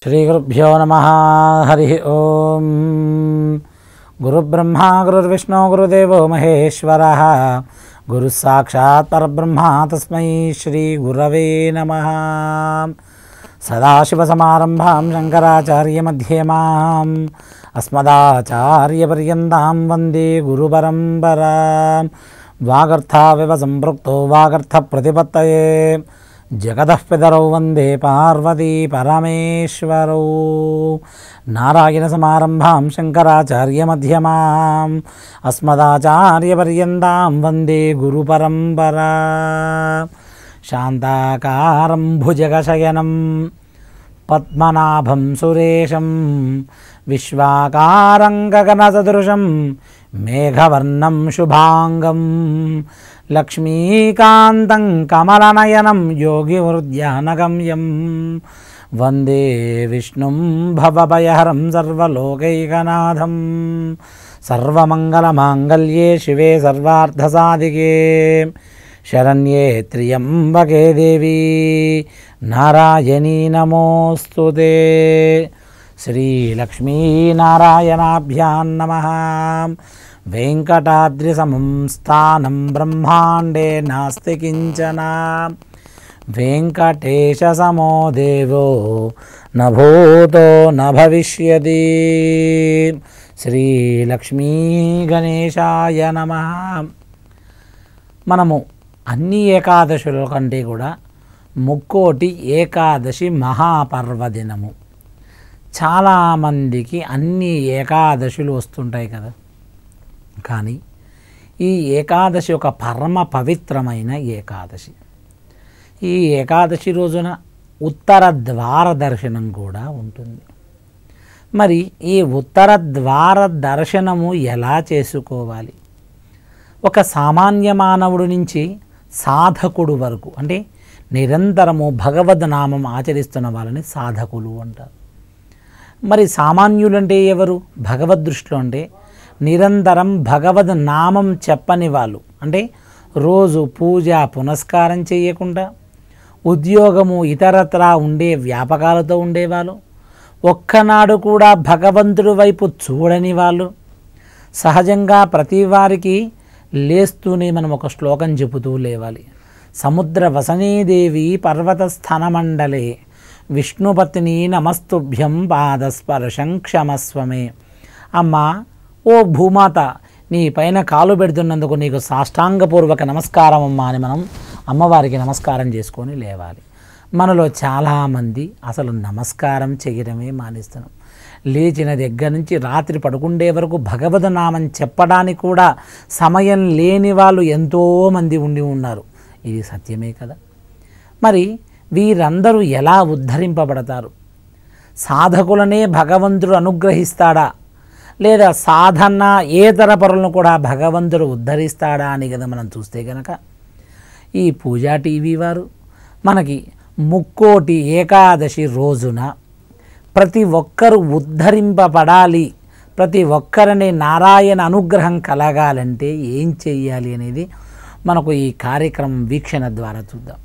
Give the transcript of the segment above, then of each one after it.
శ్రీగురుభ్యో నమ హరి ఓం గురుబ్రహ్మ గురుర్విష్ణు గురుదేవో మహేశ్వర గురు సాక్షాత్ పరబ్రహ్మ తస్మై శ్రీ గురవే నమ సదాశివసమారంభాం శంకరాచార్యమధ్యమాం అస్మదాచార్యపర్యంతాం వందే గురుపరంపరాం వాగర్థావివ సంపృక్తో వాగర్థ ప్రతిపత్తయే జగదః పితరౌ వందే పార్వతీ పరమేశ్వరౌ నారాయణ సమారంభాం శంకరాచార్యమధ్యమాం అస్మదాచార్యపర్యంతాం వందే గురుపరంపరా శాంతాకారం భుజగశయనం పద్మనాభం సురేశం విశ్వాకారం గగనసదృశం మేఘవర్ణం శుభాంగం లక్ష్మీకాంతం కమలనయనం యోగివృద్యానగమ్యం వందే విష్ణుం భవభయహరం సర్వలోకైకనాథం సర్వమంగళమాంగళ్యే శివే సర్వార్థసాధికే శరణ్యే త్ర్యంబకే దేవి నారాయణీ నమోస్తుతే శ్రీలక్ష్మీనారాయణాభ్యాం నమ వెంకటాద్రిసమం స్థానం బ్రహ్మాండే నాస్తి కించన వెంకటేశసమో దేవో నభూతో న భవిష్యతి శ్రీలక్ష్మీ గణేశాయ నమ మనము అన్ని ఏకాదశుల కంటే కూడా ముక్కోటి ఏకాదశి మహాపర్వదినము చాలామందికి అన్ని ఏకాదశులు వస్తుంటాయి కదా కానీ ఈ ఏకాదశి ఒక పరమ పవిత్రమైన ఏకాదశి ఈ ఏకాదశి రోజున ఉత్తర ద్వార దర్శనం కూడా ఉంటుంది మరి ఈ ఉత్తర ద్వార దర్శనము ఎలా చేసుకోవాలి ఒక సామాన్య మానవుడి నుంచి సాధకుడు వరకు అంటే నిరంతరము భగవద్ నామం ఆచరిస్తున్న వాళ్ళని సాధకులు అంటారు మరి సామాన్యులు అంటే ఎవరు భగవద్ దృష్టిలో అంటే నిరంతరం భగవద్ నామం చెప్పని వాళ్ళు అంటే రోజు పూజ పునస్కారం చేయకుండా ఉద్యోగము ఇతరత్రా ఉండే వ్యాపకాలతో ఉండేవాళ్ళు ఒక్కనాడు కూడా భగవంతుడి వైపు చూడని వాళ్ళు సహజంగా ప్రతి వారికి లేస్తూనే మనం ఒక శ్లోకం చెబుతూ లేవాలి సముద్ర వసనీదేవి పర్వత స్థనమండలే విష్ణుపత్ని నమస్తుభ్యం పాదస్పర్శం క్షమస్వమే అమ్మా ఓ భూమాత నీ పైన కాలు పెడుతున్నందుకు నీకు సాష్టాంగపూర్వక నమస్కారం అమ్మా అని మనం అమ్మవారికి నమస్కారం చేసుకొని లేవాలి మనలో చాలామంది అసలు నమస్కారం చేయడమే మానేస్తున్నాం లేచిన దగ్గర నుంచి రాత్రి పడుకుండే వరకు భగవద్ నామం చెప్పడానికి కూడా సమయం లేని వాళ్ళు ఎంతోమంది ఉండి ఉన్నారు ఇది సత్యమే కదా మరి వీరందరూ ఎలా ఉద్ధరింపబడతారు సాధకులనే భగవంతుడు అనుగ్రహిస్తాడా లేదా సాధన ఏతర పరులను కూడా భగవంతుడు ఉద్ధరిస్తాడా అని కదా మనం చూస్తే కనుక ఈ పూజా టీవీ వారు మనకి ముక్కోటి ఏకాదశి రోజున ప్రతి ఒక్కరు ఉద్ధరింపబడాలి ప్రతి ఒక్కరిని నారాయణ అనుగ్రహం కలగాలంటే ఏం చెయ్యాలి అనేది మనకు ఈ కార్యక్రమం వీక్షణ ద్వారా చూద్దాం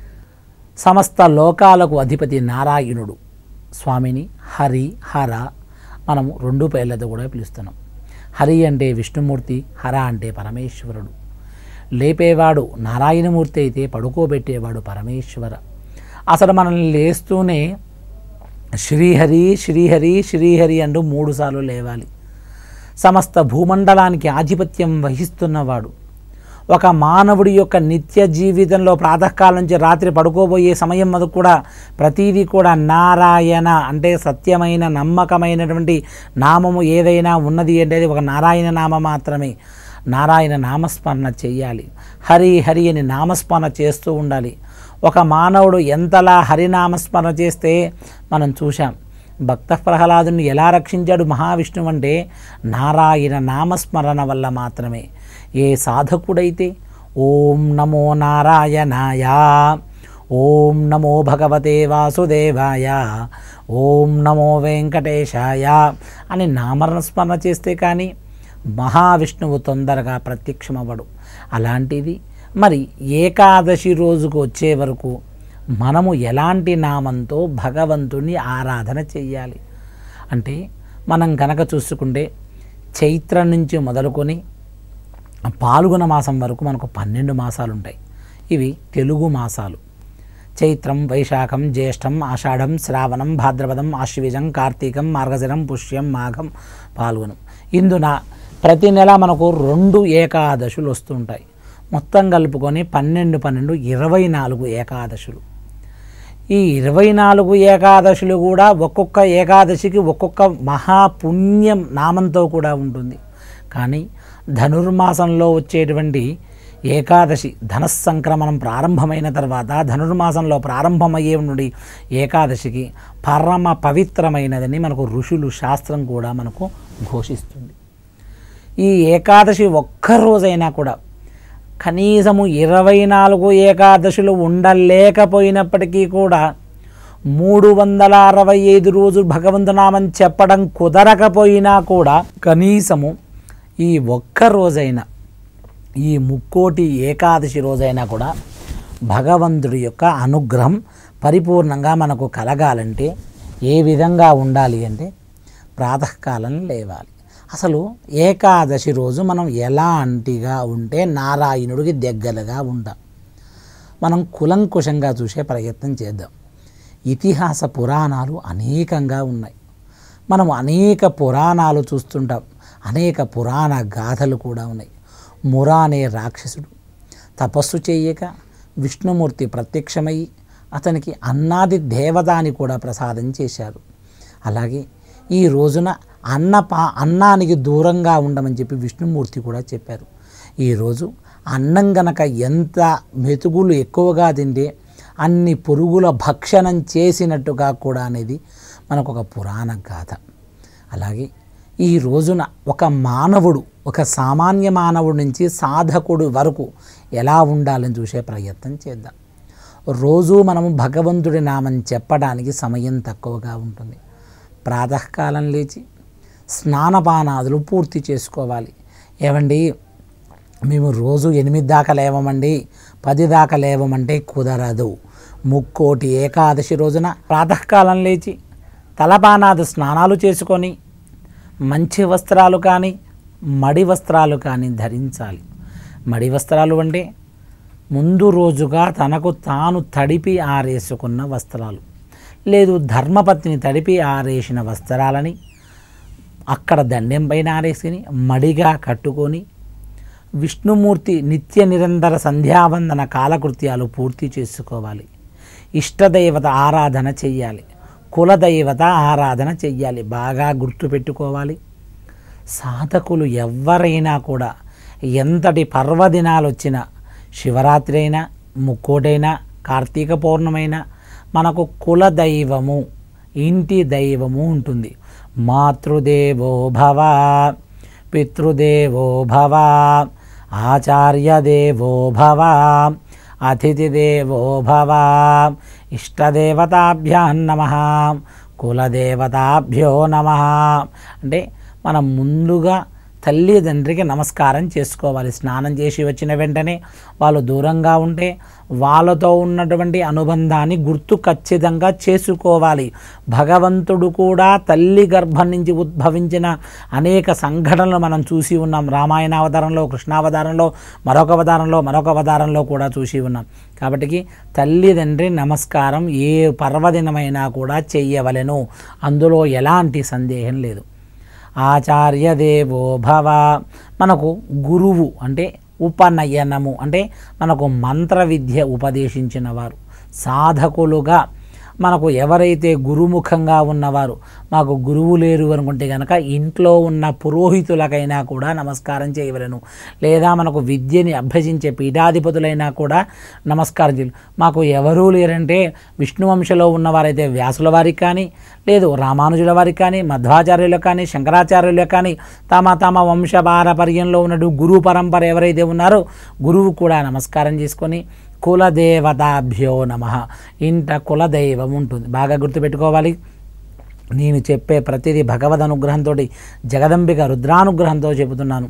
సమస్త లోకాలకు అధిపతి నారాయణుడు స్వామిని హరి హర మనము రెండు పేర్లతో కూడా పిలుస్తున్నాం హరి అంటే విష్ణుమూర్తి హర అంటే పరమేశ్వరుడు లేపేవాడు నారాయణమూర్తి అయితే పడుకోబెట్టేవాడు పరమేశ్వర అసలు మనల్ని లేస్తూనే శ్రీహరి శ్రీహరి శ్రీహరి అంటూ మూడుసార్లు లేవాలి సమస్త భూమండలానికి ఆధిపత్యం వహిస్తున్నవాడు ఒక మానవుడి యొక్క నిత్య జీవితంలో ప్రాతకాలం నుంచి రాత్రి పడుకోబోయే సమయం వరకు కూడా ప్రతీదీ కూడా నారాయణ అంటే సత్యమైన నమ్మకమైనటువంటి నామము ఏదైనా ఉన్నది అంటే అది ఒక నారాయణ నామ మాత్రమే నారాయణ నామస్మరణ చెయ్యాలి హరి హరి అని నామస్మరణ చేస్తూ ఉండాలి ఒక మానవుడు ఎంతలా హరినామస్మరణ చేస్తే మనం చూశాం భక్త ప్రహ్లాదుని ఎలా రక్షించాడు మహావిష్ణువు అంటే నారాయణ నామస్మరణ వల్ల మాత్రమే ఏ సాధకుడైతే ఓం నమో నారాయణాయ ఓం నమో భగవతే వాసుదేవాయ ఓం నమో వెంకటేశాయ అని నామరణ స్మరణ చేస్తే కానీ మహావిష్ణువు తొందరగా ప్రత్యక్షమవ్వడు అలాంటిది మరి ఏకాదశి రోజుకు వచ్చే వరకు మనము ఎలాంటి నామంతో భగవంతుని ఆరాధన చెయ్యాలి అంటే మనం కనుక చూసుకుంటే చైత్రం నుంచి మొదలుకొని పాల్గొన మాసం వరకు మనకు పన్నెండు మాసాలు ఉంటాయి ఇవి తెలుగు మాసాలు చైత్రం వైశాఖం జ్యేష్టం ఆషాఢం శ్రావణం భాద్రపదం ఆశ్వీజం కార్తీకం మార్గశిరం పుష్యం మాఘం పాల్గొనం ఇందున ప్రతి నెల మనకు రెండు ఏకాదశులు వస్తుంటాయి మొత్తం కలుపుకొని పన్నెండు పన్నెండు ఇరవై నాలుగు ఏకాదశులు ఈ ఇరవై నాలుగు ఏకాదశులు కూడా ఒక్కొక్క ఏకాదశికి ఒక్కొక్క మహాపుణ్యం నామంతో కూడా ఉంటుంది కానీ ధనుర్మాసంలో వచ్చేటువంటి ఏకాదశి ధనస్సంక్రమణం ప్రారంభమైన తర్వాత ధనుర్మాసంలో ప్రారంభమయ్యే నుండి ఏకాదశికి పరమ పవిత్రమైనదని మనకు ఋషులు శాస్త్రం కూడా మనకు ఘోషిస్తుంది ఈ ఏకాదశి ఒక్క రోజైనా కూడా కనీసము ఇరవై నాలుగు ఏకాదశులు ఉండలేకపోయినప్పటికీ కూడా మూడు వందల అరవై ఐదు రోజులు భగవంతునామం చెప్పడం కుదరకపోయినా కూడా కనీసము ఈ ఒక్క రోజైనా ఈ ముక్కోటి ఏకాదశి రోజైనా కూడా భగవంతుడి యొక్క అనుగ్రహం పరిపూర్ణంగా మనకు కలగాలంటే ఏ విధంగా ఉండాలి అంటే ప్రాతకాలం లేవాలి అసలు ఏకాదశి రోజు మనం ఎలాంటిగా ఉంటే నారాయణుడికి దగ్గరగా ఉంటాం మనం కులంకుశంగా చూసే ప్రయత్నం చేద్దాం ఇతిహాస పురాణాలు అనేకంగా ఉన్నాయి మనం అనేక పురాణాలు చూస్తుంటాం అనేక పురాణ గాథలు కూడా ఉన్నాయి మురా అనే రాక్షసుడు తపస్సు చేయక విష్ణుమూర్తి ప్రత్యక్షమై అతనికి అన్నాది దేవత అని కూడా ప్రసాదం చేశారు అలాగే ఈ రోజున అన్న పా అన్నానికి దూరంగా ఉండమని చెప్పి విష్ణుమూర్తి కూడా చెప్పారు ఈరోజు అన్నం గనక ఎంత మెతుకులు ఎక్కువగా తింటే అన్ని పురుగుల భక్షణం చేసినట్టుగా కూడా అనేది మనకు ఒక పురాణ గాథ అలాగే ఈ రోజున ఒక మానవుడు ఒక సామాన్య మానవుడి నుంచి సాధకుడు వరకు ఎలా ఉండాలని చూసే ప్రయత్నం చేద్దాం రోజు మనము భగవంతుడి నామం చెప్పడానికి సమయం తక్కువగా ఉంటుంది ప్రాతకాలం లేచి స్నానపానాదులు పూర్తి చేసుకోవాలి ఏమండి మేము రోజు ఎనిమిది దాకా లేవమండి పది దాకా లేవమంటే కుదరదు ముక్కోటి ఏకాదశి రోజున ప్రాతకాలం లేచి తలపానాది స్నానాలు చేసుకొని మంచి వస్త్రాలు కానీ మడి వస్త్రాలు కానీ ధరించాలి మడి వస్త్రాలు అంటే ముందు రోజుగా తనకు తాను తడిపి ఆరేసుకున్న వస్త్రాలు లేదు ధర్మపత్ని తడిపి ఆరేసిన వస్త్రాలని అక్కడ దండెం పైన ఆరేసుకుని మడిగా కట్టుకొని విష్ణుమూర్తి నిత్య నిరంతర సంధ్యావందన కాలకృత్యాలు పూర్తి చేసుకోవాలి ఇష్టదైవత ఆరాధన చెయ్యాలి కులదైవత ఆరాధన చెయ్యాలి బాగా గుర్తుపెట్టుకోవాలి సాధకులు ఎవరైనా కూడా ఎంతటి పర్వదినాలు వచ్చినా శివరాత్రి అయినా ముక్కోటైనా కార్తీక పౌర్ణమైనా మనకు కులదైవము ఇంటి దైవము ఉంటుంది మాతృదేవో భవ పితృదేవో భవ ఆచార్యదేవో భవ అతిథిదేవో భవ ఇష్టదేవతాభ్యాం నమ కులదేవతాభ్యో నమ అంటే మనం ముందుగా తల్లిదండ్రికి నమస్కారం చేసుకోవాలి స్నానం చేసి వచ్చిన వెంటనే వాళ్ళు దూరంగా ఉంటే వాళ్ళతో ఉన్నటువంటి అనుబంధాన్ని గుర్తు ఖచ్చితంగా చేసుకోవాలి భగవంతుడు కూడా తల్లి గర్భం నుంచి ఉద్భవించిన అనేక సంఘటనలు మనం చూసి ఉన్నాం రామాయణ అవతారంలో కృష్ణావతారంలో మరొక అవతారంలో మరొక అవతారంలో కూడా చూసి ఉన్నాం కాబట్టి తల్లిదండ్రి నమస్కారం ఏ పర్వదినమైనా కూడా చెయ్యవలెను అందులో ఎలాంటి సందేహం లేదు ఆచార్యదేవో భవ మనకు గురువు అంటే ఉపనయనము అంటే మనకు మంత్ర విద్య ఉపదేశించిన వారు సాధకులుగా మనకు ఎవరైతే గురుముఖంగా ఉన్నవారు మాకు గురువు లేరు అనుకుంటే కనుక ఇంట్లో ఉన్న పురోహితులకైనా కూడా నమస్కారం చేయవలను లేదా మనకు విద్యని అభ్యసించే పీఠాధిపతులైనా కూడా నమస్కారం చేయాలి మాకు ఎవరూ లేరంటే విష్ణువంశలో ఉన్నవారైతే వ్యాసుల వారికి కానీ లేదు రామానుజుల వారికి కానీ మధ్వాచార్యులకు కానీ శంకరాచార్యులకు కానీ తమ తమ వంశపారపర్యంలో ఉన్నట్టు గురు పరంపర ఎవరైతే ఉన్నారో గురువు కూడా నమస్కారం చేసుకొని కులదేవతాభ్యో నమ ఇంట కులదైవం ఉంటుంది బాగా గుర్తుపెట్టుకోవాలి నేను చెప్పే ప్రతిదీ భగవద్ అనుగ్రహంతో జగదంబిక రుద్రానుగ్రహంతో చెబుతున్నాను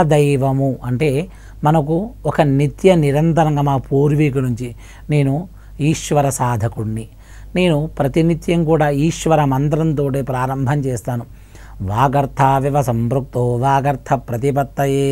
కులదైవము అంటే మనకు ఒక నిత్య నిరంతరంగా మా పూర్వీకుల నుంచి నేను ఈశ్వర సాధకుణ్ణి నేను ప్రతినిత్యం కూడా ఈశ్వర మంత్రంతో ప్రారంభం చేస్తాను వాగర్థావివ సంపృక్తో వాగర్థ ప్రతిపత్తయే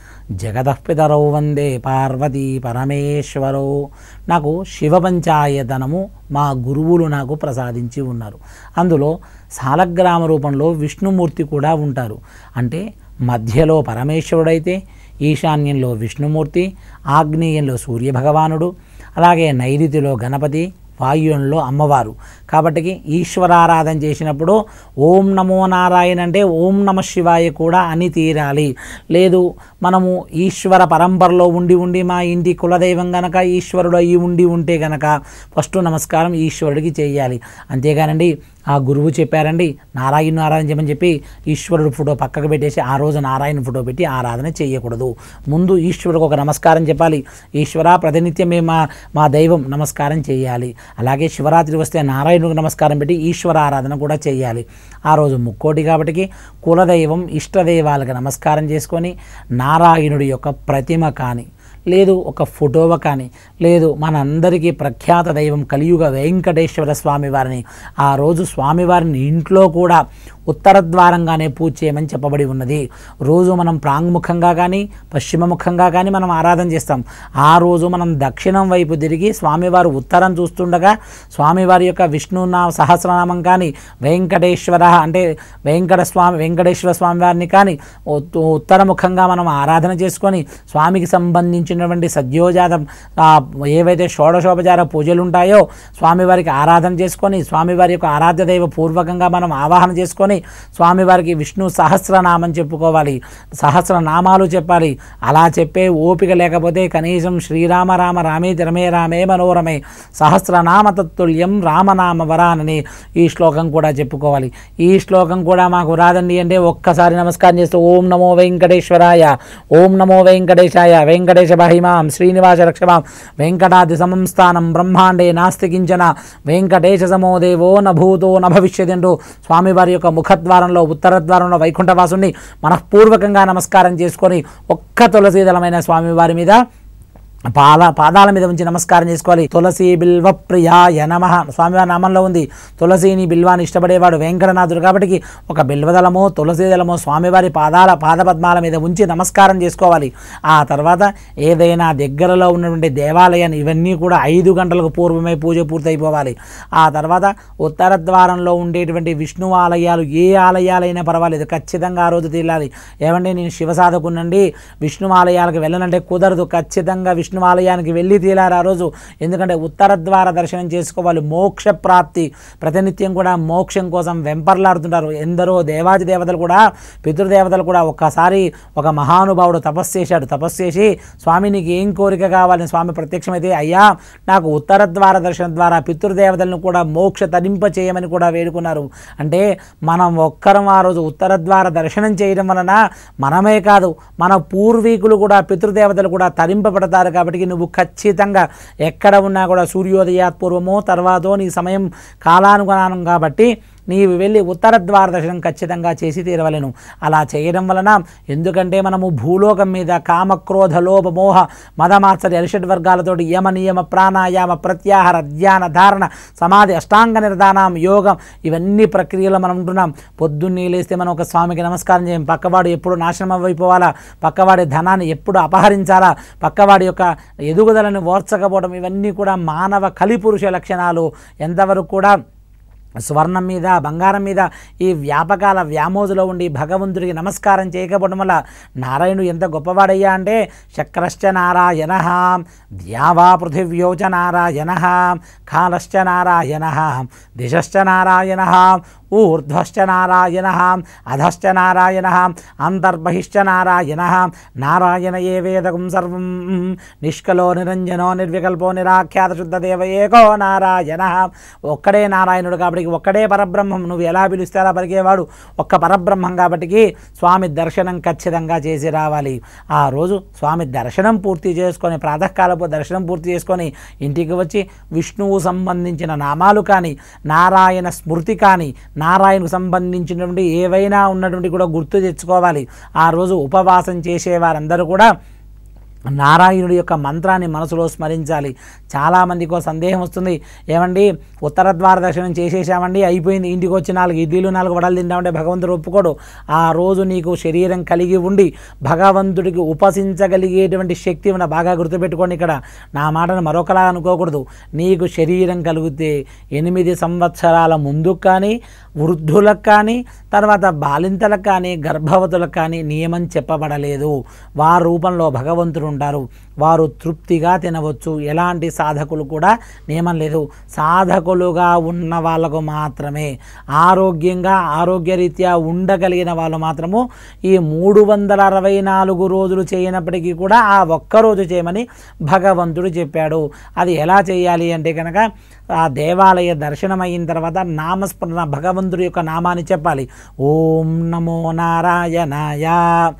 జగదఃపితరౌ వందే పార్వతీ పరమేశ్వరౌ నాకు శివ పంచాయతనము మా గురువులు నాకు ప్రసాదించి ఉన్నారు అందులో సాలగ్రామ రూపంలో విష్ణుమూర్తి కూడా ఉంటారు అంటే మధ్యలో పరమేశ్వరుడైతే ఈశాన్యంలో విష్ణుమూర్తి ఆగ్నేయంలో సూర్యభగవానుడు అలాగే నైరుతిలో గణపతి వాయువులో అమ్మవారు కాబట్టి ఈశ్వరారాధన చేసినప్పుడు ఓం నమో నారాయణ అంటే ఓం నమ శివాయ కూడా అని తీరాలి లేదు మనము ఈశ్వర పరంపరలో ఉండి ఉండి మా ఇంటి కులదైవం గనక ఈశ్వరుడు అయ్యి ఉండి ఉంటే గనక ఫస్ట్ నమస్కారం ఈశ్వరుడికి చేయాలి అంతేగానండి ఆ గురువు చెప్పారండి నారాయణ ఆరాధన చేయమని చెప్పి ఈశ్వరుడు ఫోటో పక్కకు పెట్టేసి ఆ రోజు నారాయణ ఫోటో పెట్టి ఆరాధన చేయకూడదు ముందు ఈశ్వరుడికి ఒక నమస్కారం చెప్పాలి ఈశ్వర ప్రతినిత్యం మేము మా మా దైవం నమస్కారం చేయాలి అలాగే శివరాత్రి వస్తే నారాయణుడికి నమస్కారం పెట్టి ఈశ్వర ఆరాధన కూడా చేయాలి ఆ రోజు ముక్కోటి కాబట్టి కులదైవం ఇష్టదైవాలకు నమస్కారం చేసుకొని నారాయణుడి యొక్క ప్రతిమ కానీ లేదు ఒక ఫోటోవ కానీ లేదు మనందరికీ ప్రఖ్యాత దైవం కలియుగ వెంకటేశ్వర స్వామి వారిని ఆ రోజు స్వామివారిని ఇంట్లో కూడా ఉత్తర ద్వారంగానే పూజ చేయమని చెప్పబడి ఉన్నది రోజు మనం ప్రాంగ్ముఖంగా కానీ పశ్చిమముఖంగా కానీ మనం ఆరాధన చేస్తాం ఆ రోజు మనం దక్షిణం వైపు తిరిగి స్వామివారు ఉత్తరం చూస్తుండగా స్వామివారి యొక్క విష్ణునా సహస్రనామం కానీ వెంకటేశ్వర అంటే వెంకట స్వామి వెంకటేశ్వర స్వామి వారిని కానీ ఉత్- ఉత్తరముఖంగా మనం ఆరాధన చేసుకొని స్వామికి సంబంధించినటువంటి సద్యోజాతం ఆ, ఏవైతే షోడశోపచార పూజలు ఉంటాయో స్వామివారికి ఆరాధన చేసుకొని స్వామివారి యొక్క ఆరాధ్య దైవ పూర్వకంగా మనం ఆవాహన చేసుకొని స్వామివారికి విష్ణు సహస్రనామం చెప్పుకోవాలి సహస్రనామాలు చెప్పాలి అలా చెప్పే ఓపిక లేకపోతే కనీసం శ్రీరామ రామ రామే రమే రామే మనోరమే సహస్రనామ తత్తుల్యం రామనామ వరానని ఈ శ్లోకం కూడా చెప్పుకోవాలి ఈ శ్లోకం కూడా మాకు రాదండి అంటే ఒక్కసారి నమస్కారం చేస్తూ ఓం నమో వెంకటేశ్వరాయ ఓం నమో వెంకటేశాయ వెంకటేశ మహిమాం శ్రీనివాస రక్షమాం వెంకటాది సమం స్థానం బ్రహ్మాండే నాస్తి కించన వెంకటేశ సమో దేవో న భూతో న భవిష్యతి అంటూ స్వామివారి యొక్క ముఖద్వారంలో ఉత్తర ద్వారంలో వైకుంఠవాసుని మనఃపూర్వకంగా నమస్కారం చేసుకొని ఒక్క తులసీదళమైన స్వామివారి మీద పాల పాదాల మీద ఉంచి నమస్కారం చేసుకోవాలి తులసి బిల్వ ప్రియాయ నమ స్వామివారి నామంలో ఉంది తులసిని బిల్వాన్ని ఇష్టపడేవాడు వెంకటనాథుడు కాబట్టి ఒక బిల్వదళమో తులసి దళమో స్వామివారి పాదాల పాదపద్మాల మీద ఉంచి నమస్కారం చేసుకోవాలి ఆ తర్వాత ఏదైనా దగ్గరలో ఉన్నటువంటి దేవాలయాన్ని ఇవన్నీ కూడా ఐదు గంటలకు పూర్వమే పూజ పూర్తయిపోవాలి ఆ తర్వాత ఉత్తర ద్వారంలో ఉండేటువంటి విష్ణు ఆలయాలు ఏ ఆలయాలైనా పర్వాలేదు ఖచ్చితంగా ఆ రోజు తీరాలి ఏమంటే నేను శివ సాధకునండి విష్ణు ఆలయాలకు వెళ్ళనంటే కుదరదు ఖచ్చితంగా విష్ణు ఆలయానికి వెళ్ళి తీరారు ఆ రోజు ఎందుకంటే ఉత్తర ద్వార దర్శనం చేసుకోవాలి మోక్ష ప్రాప్తి ప్రతినిత్యం కూడా మోక్షం కోసం వెంపర్లాడుతుంటారు ఎందరో దేవాది దేవతలు కూడా పితృదేవతలు కూడా ఒక్కసారి ఒక మహానుభావుడు తపస్సు చేశాడు తపస్సు చేసి స్వామి నీకు ఏం కోరిక కావాలని స్వామి ప్రత్యక్షమైతే అయ్యా నాకు ఉత్తర ద్వార దర్శనం ద్వారా పితృదేవతలను కూడా మోక్ష తరింప చేయమని కూడా వేడుకున్నారు అంటే మనం ఒక్కరం ఆ రోజు ఉత్తర ద్వార దర్శనం చేయడం వలన మనమే కాదు మన పూర్వీకులు కూడా పితృదేవతలు కూడా తరింపబడతారు కాబట్టి నువ్వు ఖచ్చితంగా ఎక్కడ ఉన్నా కూడా సూర్యోదయాత్ పూర్వమో తర్వాతో నీ సమయం కాలానుగుణానం కాబట్టి నీవు వెళ్ళి ఉత్తర ద్వార దర్శనం ఖచ్చితంగా చేసి తీరవలెను అలా చేయడం వలన ఎందుకంటే మనము భూలోకం మీద కామక్రోధ లోభ మోహ మదమాత్సర్య అరిషడ్ వర్గాలతోటి యమ నియమ ప్రాణాయామ ప్రత్యాహార ధ్యాన ధారణ సమాధి అష్టాంగ నిర్ధానం యోగం ఇవన్నీ ప్రక్రియలో మనం ఉంటున్నాం పొద్దున్నే లేస్తే మనం ఒక స్వామికి నమస్కారం చేయం పక్కవాడు ఎప్పుడు నాశనం అయిపోవాలా పక్కవాడి ధనాన్ని ఎప్పుడు అపహరించాలా పక్కవాడి యొక్క ఎదుగుదలను ఓర్చకపోవడం ఇవన్నీ కూడా మానవ కలిపురుష లక్షణాలు ఎంతవరకు కూడా స్వర్ణం మీద బంగారం మీద ఈ వ్యాపకాల వ్యామోజులో ఉండి భగవంతుడికి నమస్కారం చేయకపోవడం వల్ల నారాయణుడు ఎంత గొప్పవాడయ్యా అంటే చక్రశ్చ నారాయణ ద్యావా పృథివ్యోచ నారాయణ కాలశ్చ నారాయణ దిశశ్చ నారాయణ ఊర్ధ్వశ్చ నారాయణ అధశ్చ నారాయణ అంతర్బహిశ్చ నారాయణ నారాయణ ఏ వేదకం సర్వం నిష్కలో నిరంజనో నిర్వికల్పో నిరాఖ్యాత శుద్ధ దేవ ఏకో నారాయణ ఒక్కడే నారాయణుడు కాబట్టి ఒక్కడే పరబ్రహ్మం నువ్వు ఎలా పిలిస్తే అలా పలికేవాడు ఒక్క పరబ్రహ్మం కాబట్టి స్వామి దర్శనం ఖచ్చితంగా చేసి రావాలి ఆ రోజు స్వామి దర్శనం పూర్తి చేసుకొని ప్రాతకాలపు దర్శనం పూర్తి చేసుకొని ఇంటికి వచ్చి విష్ణువు సంబంధించిన నామాలు కానీ నారాయణ స్మృతి కానీ నారాయణకు సంబంధించినటువంటి ఏవైనా ఉన్నటువంటి కూడా గుర్తు తెచ్చుకోవాలి ఆ రోజు ఉపవాసం చేసే వారందరూ కూడా నారాయణుడి యొక్క మంత్రాన్ని మనసులో స్మరించాలి చాలామందికి ఒక సందేహం వస్తుంది ఏమండి ఉత్తర ద్వార దర్శనం చేసేసామండి అయిపోయింది ఇంటికి వచ్చి నాలుగు ఇడ్లీలు నాలుగు వడలు తింటామంటే భగవంతుడు ఒప్పుకోడు ఆ రోజు నీకు శరీరం కలిగి ఉండి భగవంతుడికి ఉపసించగలిగేటువంటి శక్తి ఉన్న బాగా గుర్తుపెట్టుకోండి ఇక్కడ నా మాటను మరొకలా అనుకోకూడదు నీకు శరీరం కలిగితే ఎనిమిది సంవత్సరాల ముందుకు కానీ వృద్ధులకు కానీ తర్వాత బాలింతలకు కానీ గర్భవతులకు కానీ నియమం చెప్పబడలేదు వారి రూపంలో భగవంతుడు ఉంటారు వారు తృప్తిగా తినవచ్చు ఎలాంటి సాధకులు కూడా నియమం లేదు సాధకులుగా ఉన్న వాళ్ళకు మాత్రమే ఆరోగ్యంగా ఆరోగ్యరీత్యా ఉండగలిగిన వాళ్ళు మాత్రము ఈ మూడు వందల అరవై నాలుగు రోజులు చేయనప్పటికీ కూడా ఆ ఒక్కరోజు చేయమని భగవంతుడు చెప్పాడు అది ఎలా చేయాలి అంటే కనుక ఆ దేవాలయ దర్శనం అయిన తర్వాత నామస్మరణ భగవంతుడి యొక్క నామాన్ని చెప్పాలి ఓం నమో నారాయణాయ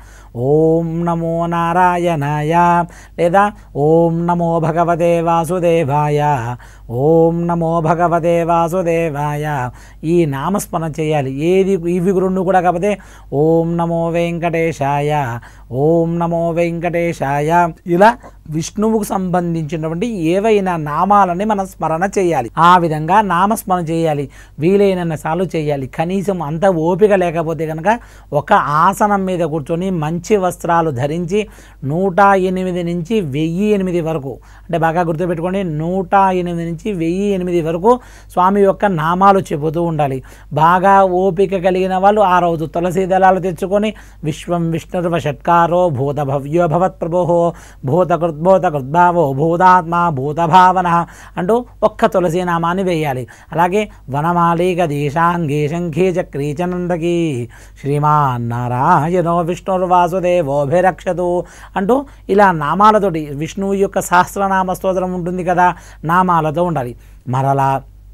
ఓం నమో నారాయణాయ లేదా ఓం నమో భగవతే వాసుదేవాయ ఓం నమో భగవతే వాసుదేవాయ ఈ నామస్మరణ చేయాలి ఏది ఇవి రెండు కూడా కాకపోతే ఓం నమో వెంకటేశాయ ఓం నమో వెంకటేశాయ ఇలా విష్ణువుకు సంబంధించినటువంటి ఏవైనా నామాలని మనం స్మరణ చేయాలి ఆ విధంగా నామస్మరణ చేయాలి వీలైనన్ని సార్లు చేయాలి కనీసం అంత ఓపిక లేకపోతే కనుక ఒక ఆసనం మీద కూర్చొని మంచి వస్త్రాలు ధరించి నూట ఎనిమిది నుంచి వెయ్యి ఎనిమిది వరకు అంటే బాగా గుర్తుపెట్టుకోండి నూట ఎనిమిది నుంచి వెయ్యి ఎనిమిది వరకు స్వామి యొక్క నామాలు చెబుతూ ఉండాలి బాగా ఓపిక కలిగిన వాళ్ళు ఆ రోజు తులసి దళాలు తెచ్చుకొని విశ్వం విష్ణుర్వ షట్కారో భూత భవ్యో భవత్ ప్రభో భూత కృద్భూత కృద్భావో భూతాత్మ భూత భావన అంటూ ఒక్క తులసి నామాన్ని వేయాలి అలాగే వనమాలిక దీశాంగే శంఖే చక్రీ చనందకి శ్రీమాన్ నారాయణో విష్ణుర్వాసుదేవోభిరక్షతు అంటూ ఇలా నామాలతోటి విష్ణువు యొక్క సహస్రనామ స్తోత్రం ఉంటుంది కదా నామాలతో ఉండాలి మరలా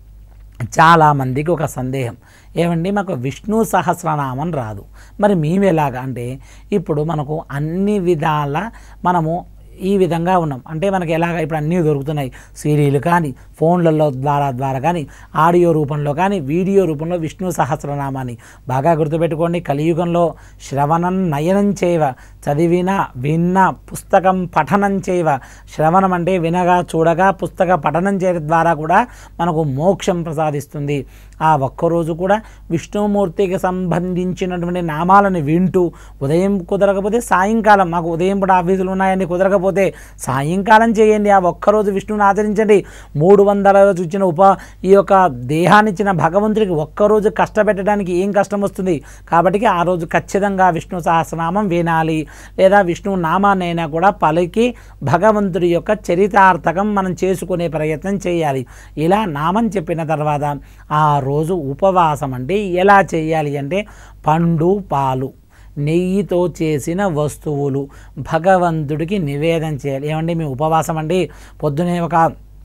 చాలామందికి ఒక సందేహం ఏమండి మాకు విష్ణు సహస్రనామం రాదు మరి మేము ఎలాగా అంటే ఇప్పుడు మనకు అన్ని విధాల మనము ఈ విధంగా ఉన్నాం అంటే మనకి ఎలాగ ఇప్పుడు అన్నీ దొరుకుతున్నాయి సీరియల్ కానీ ఫోన్లలో ద్వారా ద్వారా కానీ ఆడియో రూపంలో కానీ వీడియో రూపంలో విష్ణు సహస్రనామాన్ని బాగా గుర్తుపెట్టుకోండి కలియుగంలో శ్రవణం నయనం చేయవ చదివిన విన్న పుస్తకం పఠనం చేయవ శ్రవణం అంటే వినగా చూడగా పుస్తక పఠనం చేయడం ద్వారా కూడా మనకు మోక్షం ప్రసాదిస్తుంది ఆ ఒక్కరోజు కూడా విష్ణుమూర్తికి సంబంధించినటువంటి నామాలను వింటూ ఉదయం కుదరకపోతే సాయంకాలం మాకు ఉదయం పూట ఆఫీసులు ఉన్నాయని కుదరకపోతే సాయంకాలం చేయండి ఆ ఒక్కరోజు విష్ణువుని ఆచరించండి మూడు వందల రోజు ఇచ్చిన ఉప ఈ యొక్క దేహాన్ని ఇచ్చిన భగవంతుడికి ఒక్కరోజు కష్టపెట్టడానికి ఏం కష్టం వస్తుంది కాబట్టి ఆ రోజు ఖచ్చితంగా విష్ణు సహస్రనామం వినాలి లేదా విష్ణు నామాన్ని అయినా కూడా పలికి భగవంతుడి యొక్క చరితార్థకం మనం చేసుకునే ప్రయత్నం చేయాలి ఇలా నామం చెప్పిన తర్వాత ఆ రోజు ఉపవాసం అంటే ఎలా చేయాలి అంటే పండు పాలు నెయ్యితో చేసిన వస్తువులు భగవంతుడికి నివేదన చేయాలి ఏమండి మేము ఉపవాసం అండి పొద్దునే ఒక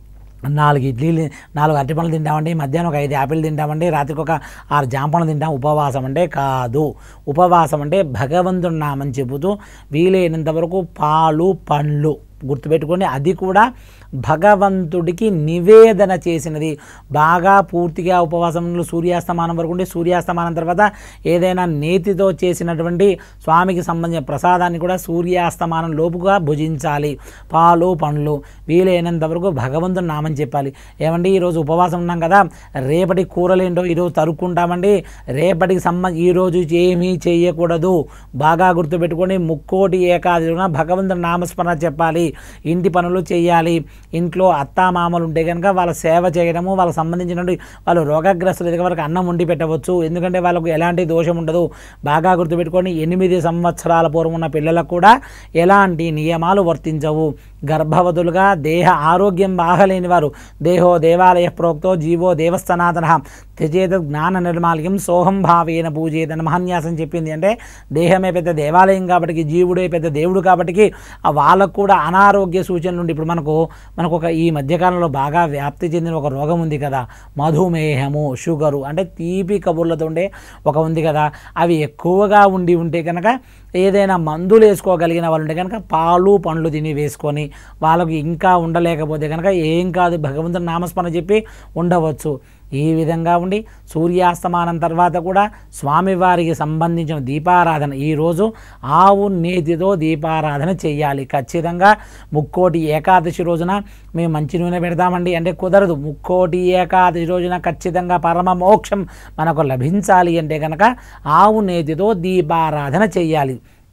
నాలుగు ఇడ్లీలు నాలుగు అరటిపండ్లు తింటామండి మధ్యాహ్నం ఒక ఐదు యాపిల్ తింటామండి రాత్రికి ఒక ఆరు జాంపండ్లు తింటాం ఉపవాసం అంటే కాదు ఉపవాసం అంటే భగవంతుడి నామని చెబుతూ వీలైనంత వరకు పాలు పండ్లు గుర్తుపెట్టుకోండి అది కూడా భగవంతుడికి నివేదన చేసినది బాగా పూర్తిగా ఉపవాసంలో సూర్యాస్తమానం వరకు ఉండి సూర్యాస్తమానం తర్వాత ఏదైనా నేతితో చేసినటువంటి స్వామికి సంబంధించిన ప్రసాదాన్ని కూడా సూర్యాస్తమానం లోపుగా భుజించాలి పాలు పండ్లు వీలైనంత వరకు భగవంతుని నామం చెప్పాలి ఏమండి ఈరోజు ఉపవాసం ఉన్నాం కదా రేపటి కూరలేంటో ఈరోజు తరుక్కుంటామండి రేపటికి సంబంధ ఈరోజు ఏమీ చేయకూడదు బాగా గుర్తుపెట్టుకొని ముక్కోటి ఏకాదిన భగవంతుని నామస్మరణ చెప్పాలి ఇంటి పనులు చేయాలి ఇంట్లో అత్తామామలు ఉంటే కనుక వాళ్ళ సేవ చేయడము వాళ్ళకి సంబంధించినటువంటి వాళ్ళు రోగగ్రస్తులు ఎదిగే వరకు అన్నం వండి పెట్టవచ్చు ఎందుకంటే వాళ్ళకు ఎలాంటి దోషం ఉండదు బాగా గుర్తుపెట్టుకొని ఎనిమిది సంవత్సరాల పూర్వం ఉన్న పిల్లలకు కూడా ఎలాంటి నియమాలు వర్తించవు గర్భవతులుగా దేహ ఆరోగ్యం బాగలేని వారు దేహో దేవాలయ ప్రోక్తో జీవో దేవస్థానాతన త్యజేత జ్ఞాన నిర్మాల్యం సోహం భావేన పూజేత మహాన్యాసం చెప్పింది అంటే దేహమే పెద్ద దేవాలయం కాబట్టి జీవుడే పెద్ద దేవుడు కాబట్టి ఆ వాళ్ళకు కూడా అనారోగ్య సూచనలు ఉండి ఇప్పుడు మనకు మనకు ఒక ఈ మధ్యకాలంలో బాగా వ్యాప్తి చెందిన ఒక రోగం ఉంది కదా మధుమేహము షుగరు అంటే తీపి కబుర్లతో ఉండే ఒక ఉంది కదా అవి ఎక్కువగా ఉండి ఉంటే కనుక ఏదైనా మందులు వేసుకోగలిగిన వాళ్ళు ఉంటే కనుక పాలు పండ్లు తిని వేసుకొని వాళ్ళకు ఇంకా ఉండలేకపోతే కనుక ఏం కాదు భగవంతుని నామస్మరణ చెప్పి ఉండవచ్చు ఈ విధంగా ఉండి సూర్యాస్తమానం తర్వాత కూడా స్వామివారికి సంబంధించిన దీపారాధన ఈరోజు ఆవు నేతితో దీపారాధన చేయాలి ఖచ్చితంగా ముక్కోటి ఏకాదశి రోజున మేము మంచి నూనె పెడతామండి అంటే కుదరదు ముక్కోటి ఏకాదశి రోజున ఖచ్చితంగా పరమ మోక్షం మనకు లభించాలి అంటే కనుక ఆవు నేతితో దీపారాధన చేయాలి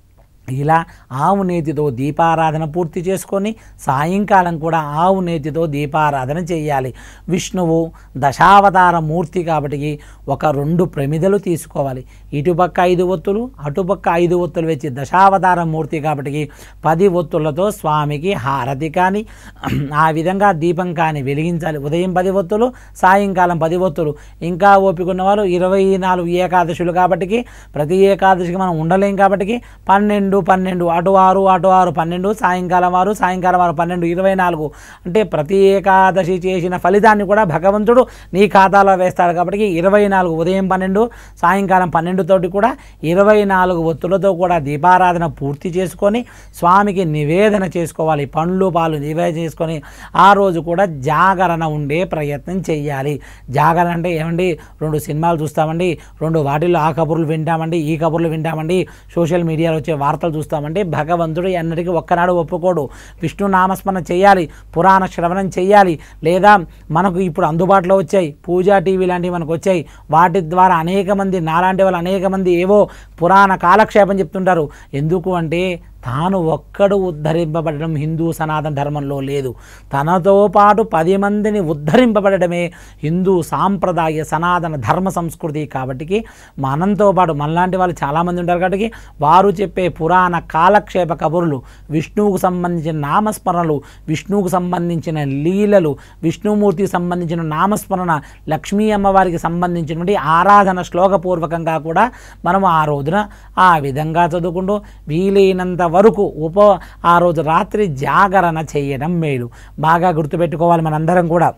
ఇలా ఆవు నేతితో దీపారాధన పూర్తి చేసుకొని సాయంకాలం కూడా ఆవు నేతితో దీపారాధన చేయాలి విష్ణువు దశావతార మూర్తి కాబట్టి ఒక రెండు ప్రమిదలు తీసుకోవాలి ఇటుపక్క ఐదు ఒత్తులు అటుపక్క ఐదు ఒత్తులు వచ్చి దశావతార మూర్తి కాబట్టి పది ఒత్తులతో స్వామికి హారతి కానీ ఆ విధంగా దీపం కానీ వెలిగించాలి ఉదయం పది ఒత్తులు సాయంకాలం పది ఒత్తులు ఇంకా ఓపిక ఉన్నవారు ఇరవై నాలుగు ఏకాదశులు కాబట్టి ప్రతి ఏకాదశికి మనం ఉండలేం కాబట్టి పన్నెండు పన్నెండు అటు ఆరు అటు ఆరు పన్నెండు సాయంకాలం ఆరు సాయంకాలం ఆరు పన్నెండు ఇరవై నాలుగు అంటే ప్రతి ఏకాదశి చేసిన ఫలితాన్ని కూడా భగవంతుడు నీ ఖాతాలో వేస్తాడు కాబట్టి ఇరవై నాలుగు ఉదయం పన్నెండు సాయంకాలం పన్నెండుతోటి కూడా ఇరవై నాలుగు ఒత్తులతో కూడా దీపారాధన పూర్తి చేసుకొని స్వామికి నివేదన చేసుకోవాలి పండ్లు పాలు నివేదన చేసుకొని ఆ రోజు కూడా జాగరణ ఉండే ప్రయత్నం చేయాలి జాగరణ అంటే ఏమండి రెండు సినిమాలు చూస్తామండి రెండు వాటిల్లో ఆ కబుర్లు వింటామండి ఈ కబుర్లు వింటామండి సోషల్ మీడియాలో వచ్చే వార్తలు చూస్తామంటే భగవంతుడు ఎన్నటికీ ఒక్కనాడు ఒప్పుకోడు విష్ణు నామస్మరణ చేయాలి పురాణ శ్రవణం చేయాలి లేదా మనకు ఇప్పుడు అందుబాటులో వచ్చాయి పూజా టీవీ లాంటివి మనకు వచ్చాయి వాటి ద్వారా అనేక మంది నాలాంటి వాళ్ళు అనేక మంది ఏవో పురాణ కాలక్షేపం చెప్తుంటారు ఎందుకు అంటే తాను ఒక్కడు ఉద్ధరింపబడడం హిందూ సనాతన ధర్మంలో లేదు తనతో పాటు పది మందిని ఉద్ధరింపబడమే హిందూ సాంప్రదాయ సనాతన ధర్మ సంస్కృతి కాబట్టి మనంతో పాటు మనలాంటి వాళ్ళు చాలామంది ఉంటారు కాబట్టి వారు చెప్పే పురాణ కాలక్షేప కబుర్లు విష్ణువుకు సంబంధించిన నామస్మరణలు విష్ణువుకు సంబంధించిన లీలలు విష్ణుమూర్తికి సంబంధించిన నామస్మరణ లక్ష్మీ అమ్మవారికి సంబంధించినటువంటి ఆరాధన శ్లోకపూర్వకంగా కూడా మనం ఆ రోజున ఆ విధంగా చదువుకుంటూ వీలైనంత వరకు ఉప ఆ రోజు రాత్రి జాగరణ చేయడం మేలు బాగా గుర్తుపెట్టుకోవాలి మనందరం కూడా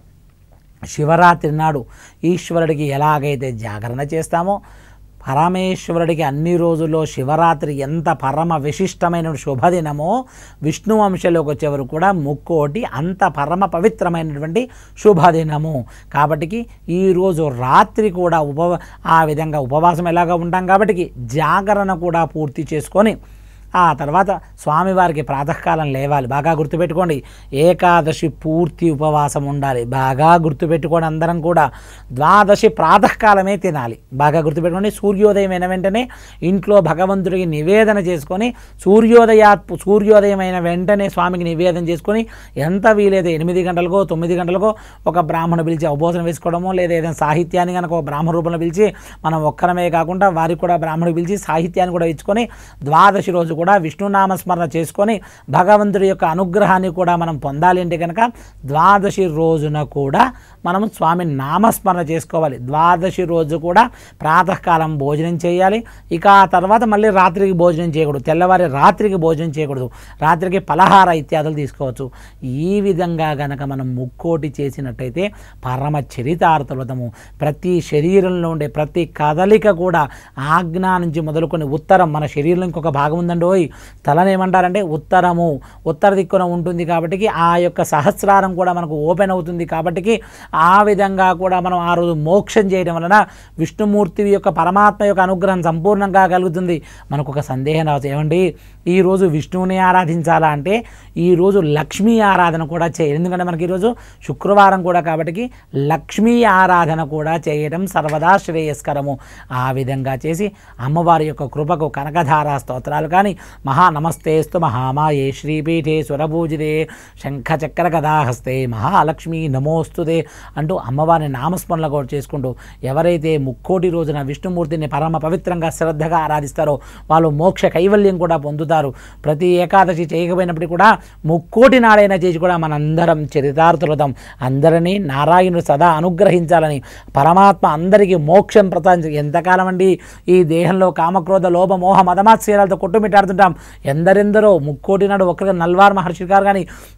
శివరాత్రి నాడు ఈశ్వరుడికి ఎలాగైతే జాగరణ చేస్తామో పరమేశ్వరుడికి అన్ని రోజుల్లో శివరాత్రి ఎంత పరమ విశిష్టమైన శుభదినమో విష్ణు వంశంలోకి వచ్చేవరకు కూడా ముక్కోటి అంత పరమ పవిత్రమైనటువంటి శుభదినము కాబట్టి ఈరోజు రాత్రి కూడా ఉప ఆ విధంగా ఉపవాసం ఎలాగా ఉంటాం కాబట్టి జాగరణ కూడా పూర్తి చేసుకొని ఆ తర్వాత స్వామివారికి ప్రాతకాలం లేవాలి బాగా గుర్తుపెట్టుకోండి ఏకాదశి పూర్తి ఉపవాసం ఉండాలి బాగా గుర్తుపెట్టుకోండి అందరం కూడా ద్వాదశి ప్రాతకాలమే తినాలి బాగా గుర్తుపెట్టుకోండి సూర్యోదయం అయిన వెంటనే ఇంట్లో భగవంతుడికి నివేదన చేసుకొని సూర్యోదయా సూర్యోదయం అయిన వెంటనే స్వామికి నివేదన చేసుకొని ఎంత వీలైతే ఎనిమిది గంటలకో తొమ్మిది గంటలకో ఒక బ్రాహ్మణ పిలిచి అవబోధన వేసుకోవడమో లేదా ఏదైనా సాహిత్యాన్ని కనుక ఒక బ్రాహ్మణ రూపంలో పిలిచి మనం ఒక్కరమే కాకుండా వారికి కూడా బ్రాహ్మణుడు పిలిచి సాహిత్యాన్ని కూడా ఇచ్చుకొని ద్వాదశి రోజు కూడా విష్ణునామస్మరణ చేసుకొని భగవంతుడి యొక్క అనుగ్రహాన్ని కూడా మనం పొందాలి అంటే కనుక ద్వాదశి రోజున కూడా మనం స్వామి నామస్మరణ చేసుకోవాలి ద్వాదశి రోజు కూడా ప్రాతకాలం భోజనం చేయాలి ఇక ఆ తర్వాత మళ్ళీ రాత్రికి భోజనం చేయకూడదు తెల్లవారి రాత్రికి భోజనం చేయకూడదు రాత్రికి పలహార ఇత్యాదులు తీసుకోవచ్చు ఈ విధంగా గనక మనం ముక్కోటి చేసినట్టయితే పరమ చరితార్థులతము ప్రతి శరీరంలో ఉండే ప్రతి కదలిక కూడా ఆజ్ఞా నుంచి మొదలుకొని ఉత్తరం మన శరీరంలో ఇంకొక భాగం ఉందండి ఓయ్ తలని ఏమంటారంటే ఉత్తరము ఉత్తర దిక్కున ఉంటుంది కాబట్టి ఆ యొక్క సహస్రారం కూడా మనకు ఓపెన్ అవుతుంది కాబట్టి ఆ విధంగా కూడా మనం ఆ రోజు మోక్షం చేయడం వలన విష్ణుమూర్తి యొక్క పరమాత్మ యొక్క అనుగ్రహం సంపూర్ణంగా కలుగుతుంది మనకు ఒక సందేహం రావచ్చు ఏమండి ఈరోజు విష్ణువుని ఆరాధించాలా అంటే ఈరోజు లక్ష్మీ ఆరాధన కూడా చేయాలి ఎందుకంటే మనకి ఈరోజు శుక్రవారం కూడా కాబట్టి లక్ష్మీ ఆరాధన కూడా చేయడం సర్వదా శ్రేయస్కరము ఆ విధంగా చేసి అమ్మవారి యొక్క కృపకు కనకధారా స్తోత్రాలు కానీ మహా నమస్తేస్తు మహామాయే శ్రీపీఠే స్వరభూజితే శంఖచక్ర కథాహస్తే మహాలక్ష్మి నమోస్తుతే అంటూ అమ్మవారిని నామస్మరణలు కూడా చేసుకుంటూ ఎవరైతే ముక్కోటి రోజున విష్ణుమూర్తిని పరమ పవిత్రంగా శ్రద్ధగా ఆరాధిస్తారో వాళ్ళు మోక్ష కైవల్యం కూడా పొందుతారు ప్రతి ఏకాదశి చేయకపోయినప్పటికీ కూడా ముక్కోటి నాడైనా చేసి కూడా మనందరం చరితార్థులతం అందరినీ నారాయణుడు సదా అనుగ్రహించాలని పరమాత్మ అందరికీ మోక్షం ప్రసాదించి ఎంతకాలం అండి ఈ దేహంలో కామక్రోధ లోభ మోహ మదమాత్సీరాలతో కొట్టుమిట్టాడుతుంటాం ఎందరెందరో ముక్కోటి నాడు ఒక్కరిగా నల్వార్ మహర్షి గారు కానీ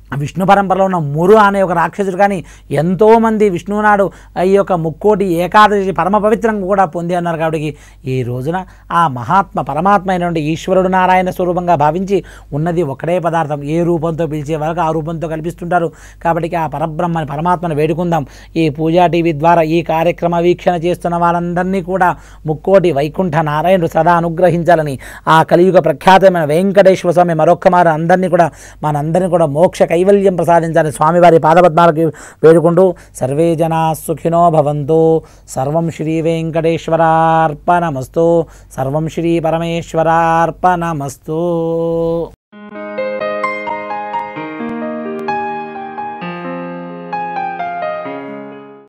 విష్ణు పరంపరలో ఉన్న మురు అనే ఒక రాక్షసుడు కానీ ఎంతోమంది విష్ణువు నాడు ఈ యొక్క ముక్కోటి ఏకాదశి పరమ పవిత్రంగా కూడా పొంది అన్నారు కాబట్టి ఈ రోజున ఆ మహాత్మ పరమాత్మ అయినటువంటి ఈశ్వరుడు నారాయణ స్వరూపంగా భావించి ఉన్నది ఒకటే పదార్థం ఏ రూపంతో పిలిచే వరకు ఆ రూపంతో కల్పిస్తుంటారు కాబట్టి ఆ పరబ్రహ్మని పరమాత్మను వేడుకుందాం ఈ పూజా టీవీ ద్వారా ఈ కార్యక్రమ వీక్షణ చేస్తున్న వాళ్ళందరినీ కూడా ముక్కోటి వైకుంఠ నారాయణుడు సదా అనుగ్రహించాలని ఆ కలియుగ ప్రఖ్యాతమైన వెంకటేశ్వర స్వామి మరొక్క మారు అందరినీ కూడా మనందరినీ కూడా మోక్ష కైవల్యం ప్రసాదించాలని స్వామివారి పాదపద్మాలకి వేడుకుంటూ సర్వే జనా సుఖినో భవంతు సర్వం శ్రీ వెంకటేశ్వరార్పణమస్తు సర్వం శ్రీ పరమేశ్వరార్పణమస్తు